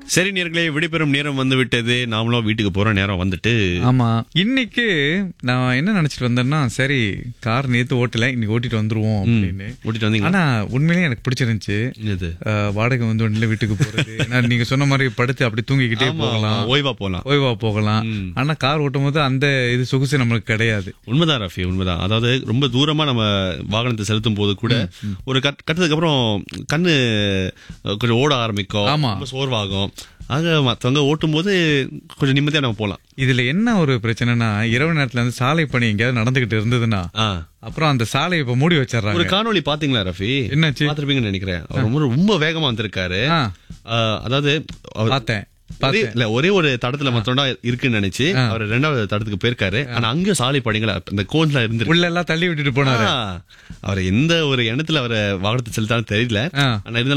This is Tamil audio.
சரி நேர்களே விடைபெறும் நேரம் வந்து விட்டது நாமளும் வீட்டுக்கு போற நேரம் வந்துட்டு ஆமா இன்னைக்கு நான் என்ன நினைச்சிட்டு வந்தேன்னா சரி கார் நேத்து ஓட்டல இன்னைக்கு ஓட்டிட்டு வந்துருவோம் அப்படின்னு ஓட்டிட்டு வந்தீங்க ஆனா உண்மையிலேயே எனக்கு பிடிச்சிருந்துச்சு இது அஹ், வாடகை வந்து ஒன்றுல வீட்டுக்கு போறது ஏன்னா நீங்க சொன்ன மாதிரி படுத்து அப்படி தூங்கிக்கிட்டே போகலாம் ஓய்வா போலாம் ஓய்வா போகலாம் ஆனா கார் ஓட்டும் போது அந்த இது சொகுசு நம்மளுக்கு கிடையாது உண்மைதான் ரஃபி உண்மைதான் அதாவது ரொம்ப தூரமா நம்ம வாகனத்தை செலுத்தும் போது கூட ஒரு கட் கட்டதுக்கு அப்புறம் கண்ணு அஹ், கொஞ்சம் ஓட ஆரம்பிக்கும் ஆமா. ரொம்ப சோர்வாகும் ஆக மத்தவங்க ஓட்டும் போது கொஞ்சம் நிம்மதியா நம்ம போலாம் இதுல என்ன ஒரு பிரச்சனைனா இரவு நேரத்துல வந்து சாலை பணி எங்கேயாவது நடந்துகிட்டு இருந்ததுன்னா ஆ. அப்புறம் அந்த சாலையை இப்ப மூடி வச்சிடுறாங்க ஒரு காணொளி பாத்தீங்களா ரஃபி என்னாச்சு? பாத்திருப்பீங்கன்னு நினைக்கிறேன் அவர் ரொம்ப ரொம்ப வேகமா வந்திருக்காரு ஆ, அஹ், அதாவது அவர் பார்த்தேன் ஒரே இல்ல ஒரே ஒரு தடத்துல மத்தோண்டா இருக்குன்னு நினைச்சு அவர் ரெண்டாவது தடத்துக்கு போயிருக்காரு ஆனா அங்கேயும் சாலை படிங்களா அந்த கோன்ல இருந்து உள்ள எல்லாம் தள்ளி விட்டுட்டு போனாரு அவர் எந்த ஒரு எண்ணத்துல அவரை வாகனத்தை செலுத்தாலும் தெரியல ஆ. ஆனா இருந்தாலும்